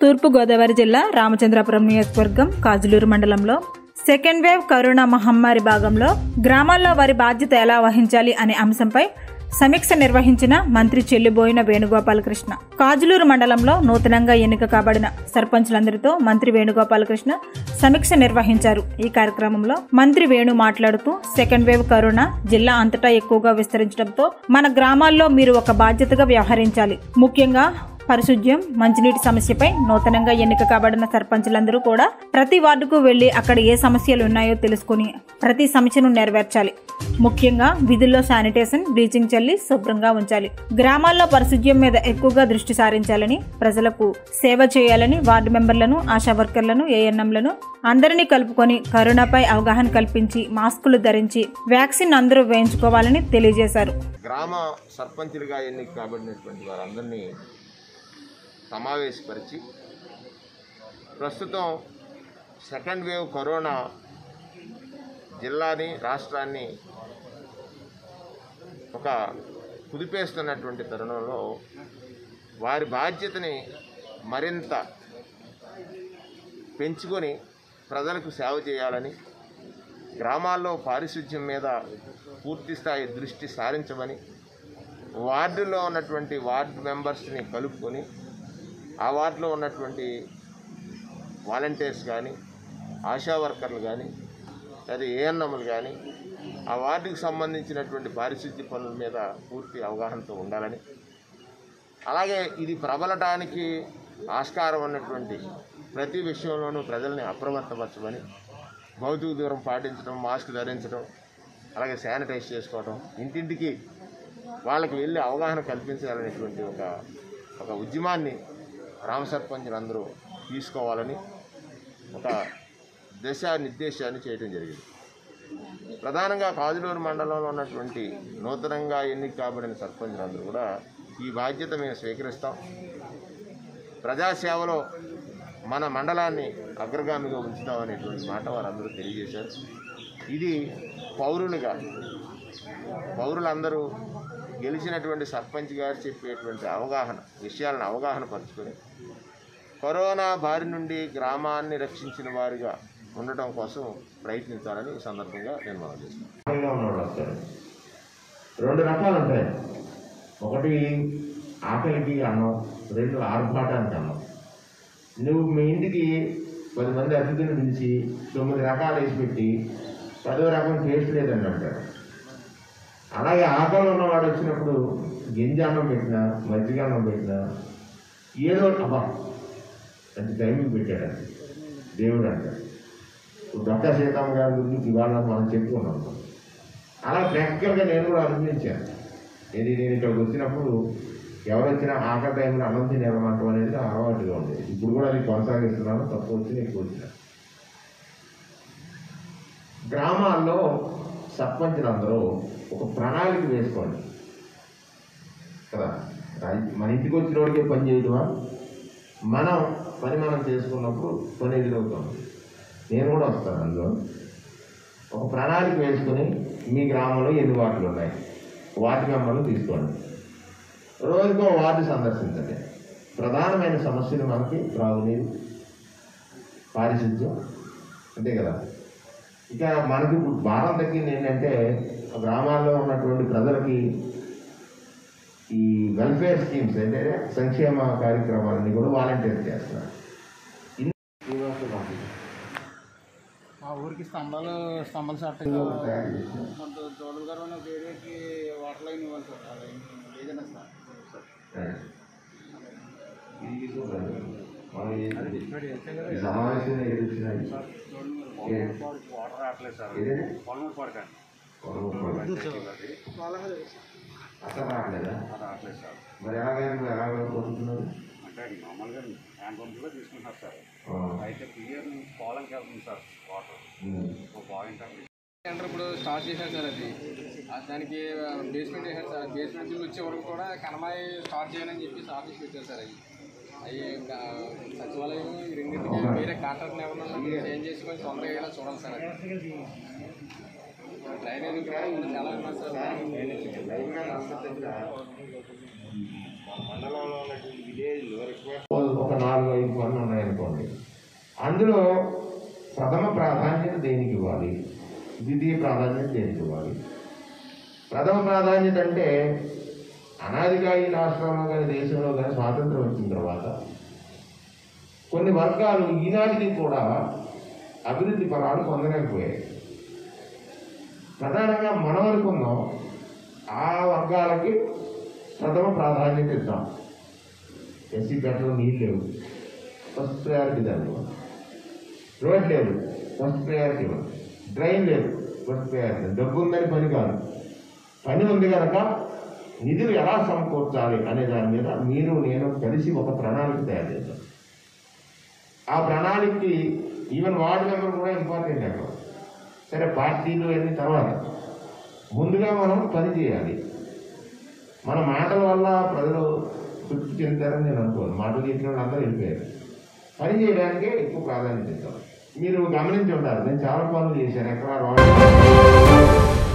తూర్పుగోదావరి జిల్లా రామచంద్రాపురం నియోజకవర్గం కాజులూరు మండలంలో సెకండ్ వేవ్ కరోనా మహమ్మారి భాగంలో గ్రామాల్లో వారి బాధ్యత ఎలా వహించాలి అనే అంశంపై సమీక్ష నిర్వహించిన మంత్రి చెల్లిబోయిన వేణుగోపాలకృష్ణ కాజులూరు మండలంలో నూతనంగా ఎన్నిక కాబడిన సర్పంచ్లందరితో మంత్రి వేణుగోపాలకృష్ణ సమీక్ష నిర్వహించారు ఈ కార్యక్రమంలో మంత్రి వేణు మాట్లాడుతూ సెకండ్ వేవ్ కరోనా జిల్లా అంతటా ఎక్కువగా విస్తరించడంతో మన గ్రామాల్లో మీరు ఒక బాధ్యతగా వ్యవహరించాలి ముఖ్యంగా పరిశుద్ధ్యం మంచినీటి సమస్యపై నూతనంగా ఎన్నిక కాబడిన సర్పంచులందరూ కూడా ప్రతి వార్డుకు వెళ్లి అక్కడ ఏ సమస్యలు ఉన్నాయో తెలుసుకుని ప్రతి సమస్యను నెరవేర్చాలి ముఖ్యంగా విధుల్లో శానిటేషన్ బ్లీచింగ్ చల్లి శుభ్రంగా ఉంచాలి గ్రామాల్లో పరిశుద్ధ్యం మీద ఎక్కువగా దృష్టి సారించాలని ప్రజలకు సేవ చేయాలని వార్డు మెంబర్లను ఆశా వర్కర్లను ఏఎన్ఎంలను అందరినీ కలుపుకొని కరోనాపై అవగాహన కల్పించి మాస్కులు ధరించి వ్యాక్సిన్ అందరూ వేయించుకోవాలని తెలియజేశారు గ్రామ సర్పంచులుగా ఎన్నిక కాబడినటువంటి వారందరినీ సమావేశపరిచి ప్రస్తుతం సెకండ్ వేవ్ కరోనా జిల్లాని రాష్ట్రాన్ని ఒక కుదిపేస్తున్నటువంటి తరుణంలో వారి బాధ్యతని మరింత పెంచుకొని ప్రజలకు సేవ చేయాలని గ్రామాల్లో పారిశుధ్యం మీద పూర్తి స్థాయి దృష్టి సారించమని వార్డులో ఉన్నటువంటి వార్డు మెంబర్స్ని కలుపుకొని ఆ వార్డులో ఉన్నటువంటి వాలంటీర్స్ కానీ ఆశా వర్కర్లు కానీ లేదా ఏఎన్ఎంలు కానీ ఆ వార్డుకి సంబంధించినటువంటి పారిశుద్ధ్య పనుల మీద పూర్తి అవగాహనతో ఉండాలని అలాగే ఇది ప్రబలటానికి ఆస్కారం ఉన్నటువంటి ప్రతి విషయంలోనూ ప్రజల్ని అప్రమత్తపరచమని భౌతిక దూరం పాటించడం మాస్క్ ధరించడం అలాగే శానిటైజ్ చేసుకోవడం ఇంటింటికి వాళ్ళకి వెళ్ళి అవగాహన కల్పించాలనేటువంటి ఒక ఒక ఉద్యమాన్ని గ్రామ సర్పంచులు అందరూ తీసుకోవాలని ఒక దిశా నిర్దేశాన్ని చేయడం జరిగింది ప్రధానంగా కాజులూరు మండలంలో ఉన్నటువంటి నూతనంగా ఎన్నిక కాబడిన సర్పంచులందరూ కూడా ఈ బాధ్యత మేము స్వీకరిస్తాం ప్రజాసేవలో మన మండలాన్ని అగ్రగామిగా ఉంచుతామనేటువంటి మాట వారందరూ తెలియజేశారు ఇది పౌరులుగా పౌరులందరూ గెలిచినటువంటి సర్పంచ్ గారు చెప్పేటువంటి అవగాహన విషయాలను అవగాహన పరుచుకొని కరోనా బారి నుండి గ్రామాన్ని రక్షించిన వారిగా ఉండటం కోసం ప్రయత్నించాలని ఈ సందర్భంగా నేను మనం చేస్తాను రెండు రకాలు ఉంటాయి ఒకటి ఆకలికి అన్నం రెండు ఆర్భాటానికి అన్నం నువ్వు మీ ఇంటికి పది మంది అతిథులు పిలిచి తొమ్మిది రకాలు వేసి పెట్టి పదో రకం టేస్ట్ లేదని అంటాడు అలాగే ఆకలి ఉన్నవాడు వచ్చినప్పుడు గింజ అన్నం పెట్టినా మజ్జిగ అన్నం పెట్టినా ఏదో అబ్బా అంటే టైమింగ్ పెట్టాడు అది దేవుడు అంటాడు ఇప్పుడు డొక్కా సీతమ్మ గారి గురించి ఇవాళ మనం చెప్పుకున్నాం అలా ప్రాక్టికల్గా నేను కూడా అనుభవించాను ఇది నేను ఇక్కడికి వచ్చినప్పుడు ఎవరు వచ్చినా ఆఖరి టైంలో అన్నం తిని వెళ్ళమంటాం అనేది నా అలవాటుగా ఉండేది ఇప్పుడు కూడా అది కొనసాగిస్తున్నాను తక్కువ వచ్చి ఎక్కువ వచ్చిన గ్రామాల్లో సర్పంచులందరూ ఒక ప్రణాళిక వేసుకోండి కదా రాజ- మన ఇంటికి వచ్చిన వాడికే పని చేయడమా మనం పని మనం చేసుకున్నప్పుడు పని ఎదురవుతాం నేను కూడా వస్తాను అందులో ఒక ప్రణాళిక వేసుకొని మీ గ్రామంలో ఎన్ని వార్డులు ఉన్నాయి వార్డు మెంబర్లు తీసుకోండి రోజుకో వార్డు సందర్శించండి ప్రధానమైన సమస్యలు మనకి త్రాగునీరు పారిశుద్ధ్యం అంతే కదా ఇక మనకి ఇప్పుడు భారం తగ్గింది ఏంటంటే గ్రామాల్లో ఉన్నటువంటి ప్రజలకి ఈ వెల్ఫేర్ స్కీమ్స్ అంటే సంక్షేమ కార్యక్రమాలన్నీ కూడా వాలంటీర్ చేస్తున్నారు ఇన్ని శ్రీనివాసులు పంపించారు. మా ఊరికి స్తంభాలు స్తంభాలు షార్ట్ కొంత జోడులు గారు ఉన్న ఏరియాకి వాటర్ లైన్ ఇవ్వాలి సార్ ఆ లైన్ ఏదైనా సార్ ఇది తీసుకోండి. మనం ఈ- ఈ సమావేశం ఎక్కడ వచ్చినాయి? ఏ? వాటర్ రావట్లేదు సార్ ఏదండి? పొలం పడకండి అసలు రావట్లేదా రావట్లేదు సార్ మరి ఎలాగైనా మీరు ఎలాగ కోరుతున్నారు అంటే మామూలుగా హ్యాండ్ పంపులో తీసుకుంటున్నారు సార్ ఆ, అయితే క్లియర్ పొలంకి వెళ్తుంది సార్ వాటర్ ఉమ్. ఒక పాయింట్ అండి సెంటర్ ఇప్పుడు స్టార్ట్ చేశారు సార్ అది ఆ దానికి బేస్మెంట్ వేశారు సార్ బేస్మెంట్ నుంచి వచ్చే వరకు కూడా కనమాయి స్టార్ట్ చేయాలని చెప్పేసి ఆఫీస్ పెట్టారు సార్ అవి అవి ఇంకా సచివాలయం ఈ రెండింటికి వేరే కాంట్రాక్ట్ ఎవరన్నా చేంజ్ చేసి కొంచెం తొందరగా అయ్యేలా చూడాలి సార్ అది డ్రైనేజ్ కూడా ఇంకా చాలా ఉన్నాయి సార్ లైవ్గా అందరి దగ్గర మండలంలో ఉన్నటువంటి విలేజ్లో రిక్వెస్ట్ ఒక ఒక నాలుగు ఐదు పనులు ఉన్నాయనుకోండి అందులో ప్రథమ ప్రాధాన్యత దేనికి ఇవ్వాలి ద్వితీయ ప్రాధాన్యత దేనికి ఇవ్వాలి ప్రథమ ప్రాధాన్యత అంటే అనాదిగా ఈ రాష్ట్రంలో కానీ దేశంలో కానీ స్వాతంత్రం వచ్చిన తర్వాత కొన్ని వర్గాలు ఈనాటికి కూడా అభివృద్ధి ఫలాలు పొందలేకపోయాయి ప్రధానంగా మనం అనుకున్నాం ఆ వర్గాలకి ప్రథమ ప్రాధాన్యత ఇద్దాం ఎస్సీ పెట్టలో నీళ్ళు లేవు ఫస్ట్ ప్రయారిటీ దాన్ని ఇవ్వండి. రోడ్ లేదు ఫస్ట్ ప్రయారిటీ ఇవ్వండి డ్రైన్ లేదు ఫస్ట్ ప్రయారిటీ డబ్బు ఉందని పని కాదు పని ఉంది కనుక నిధులు ఎలా సమకూర్చాలి అనే దాని మీద మీరు నేను కలిసి ఒక ప్రణాళిక తయారు చేద్దాం ఆ ప్రణాళికకి ఈవెన్ వార్డు మెంబర్ కూడా ఇంపార్టెంట్ అక్కడ సరే పార్టీలు అన్ని తర్వాత ముందుగా మనం పని చేయాలి మన మాటల వల్ల ప్రజలు తృప్తి చెందుతారని నేను అనుకోను మాటలు చెప్పిన వాళ్ళు అందరూ వెళ్ళిపోయారు పని చేయడానికే ఎక్కువ ప్రాధాన్యత ఇస్తాం మీరు గమనించి ఉంటారు నేను చాలా పనులు చేశాను ఎక్కడ రోడ్డు